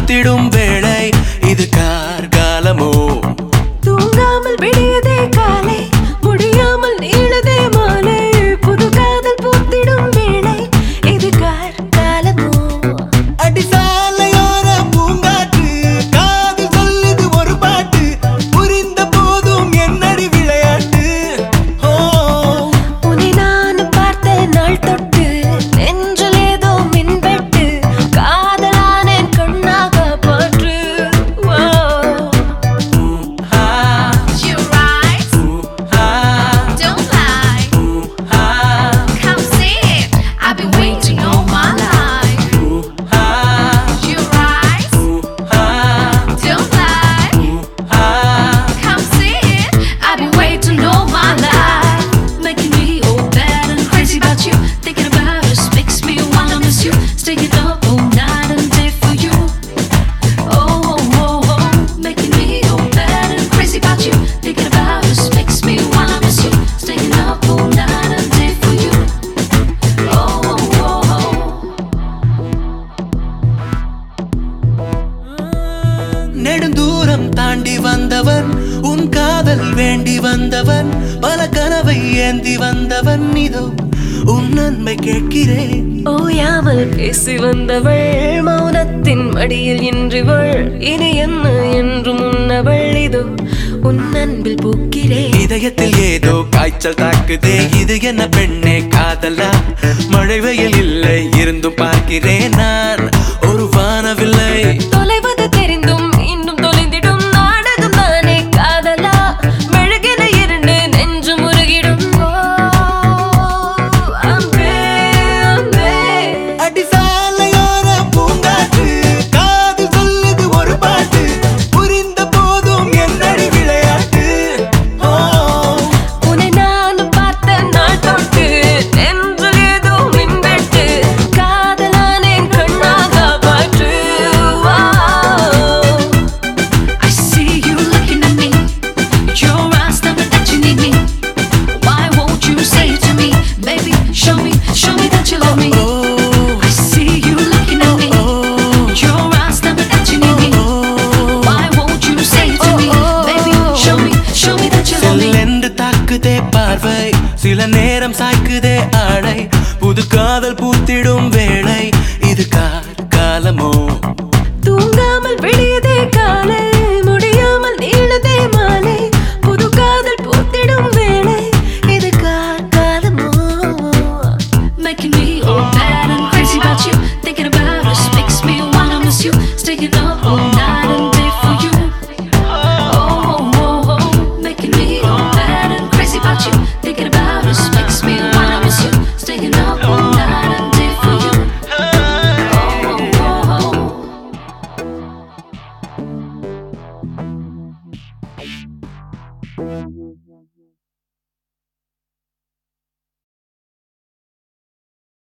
பூத்திடும் வேளை இது கார்காலமோ தூங்காமல் விடியதே காலை முடியாமல் நீளதே மாலை புது காதல் பூத்திடும் வேளை இது காலமோ அடிசாலையோர பூங்காற்று காதில் சொல்லுது ஒரு பாட்டு புரிந்த போதும் என்னடி விளையாட்டு ஓ உன்னை நான் பார்த்த நாள் தொட்டு நெஞ்சில் ஏதோ மின்வெட்டு காதலானேன் கண்ணாக பாற்று ஆ You right, ah don't lie. Ah Come see it. I've been waiting all my life. Ah You right, ah don't lie. Ah Come see it. I've been waiting all my life. Making me all bad and crazy about you. Thinking about us makes me wanna miss you. Staying up all night and day for you. Oh, oh, oh, oh. Making me all bad and crazy about you. Thinking about us makes me wanna miss you. Staying up all night and day for you. Oh, oh, oh, oh. நெடுந்தூரம் தாண்டி வந்தவன் உன் காதல் வேண்டி வந்தவன் பல கனவை ஏந்தி வந்தவன் இதோ உன் நன்மை கேட்கிறேன் ஓயாமல் பேசி வந்தவள் மௌனத்தின் மடியில் இன்றிவள் இனி என்ன என்று முன்னவள் இதோ உன் அன்பில் பூக்கிறேன் இதயத்தில் ஏதோ காய்ச்சல் தாக்குதே இது என்ன பெண்ணே காதலா மழை வெயில் இல்லை இருந்தும் பார்க்கிறேன் நான் ஒரு வானவில்லை தொலைவது தெரிந்தும் இன்னும் தொலைந்திடும் நாடகம் தானே காதலா மெழுகின இரண்டு நெஞ்சு முருகிடும் ஓ, அன்பே, அன்பே. அடிசாலையோர பூங்காற்று காதில் சொல்லுது ஒரு பாட்டு புரிந்த போதும் என்னடி விளையாட்டு ஓ உன்னை நான் பார்த்த நாள் தொட்டு நெஞ்சில் ஏதோ மின்வெட்டு காதலானேன் கண்ணாக பாற்று வா. I see you looking at me. Your eyes tell me that you need me. Why won't you say it to me, baby? Show me, show me that you love me. I see you looking at me. Your eyes tell me that you need me. Why won't you say it to me, baby? Show me, show me that you love me. செல்லென்று தாக்குதே பார்வை சில நேரம் சாய்க்குதே